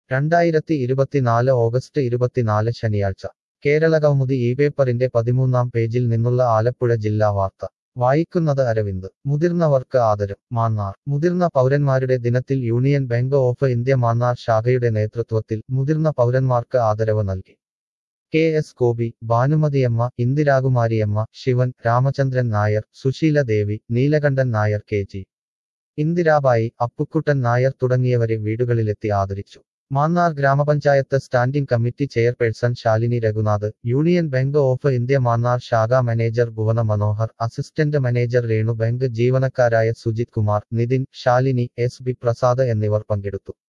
രണ്ടായിരത്തി ഇരുപത്തിനാല് ഓഗസ്റ്റ് ഇരുപത്തിനാല് ശനിയാഴ്ച കേരള കൗമുദി ഈ പേപ്പറിന്റെ പതിമൂന്നാം പേജിൽ നിന്നുള്ള ആലപ്പുഴ ജില്ലാ വാർത്ത വായിക്കുന്നത് അരവിന്ദ് മുതിർന്നവർക്ക് ആദരം മാന്നാർ മുതിർന്ന പൗരന്മാരുടെ ദിനത്തിൽ union bank of India Mannar ശാഖയുടെ നേതൃത്വത്തിൽ മുതിർന്ന പൗരന്മാർക്ക് ആദരവ് നൽകി K S Gopi Bhanumathiyamma Indirakumariyamma Shivan Ramachandran Nair Susheela Devi Neelakandan Nair K G Indirabai Appukuttan Nair തുടങ്ങിയവരെ വീടുകളിലെത്തി ആദരിച്ചു മാന്നാർ ഗ്രാമപഞ്ചായത്ത് standing committee chairperson Shalini Raghunath union bank of India Mannar ശാഖാ manager Bhuvana Manohar assistant manager Renu bank ജീവനക്കാരായ സുജിത് കുമാർ നിതിൻ ശാലിനി എസ് ബി പ്രസാദ് എന്നിവർ പങ്കെടുത്തു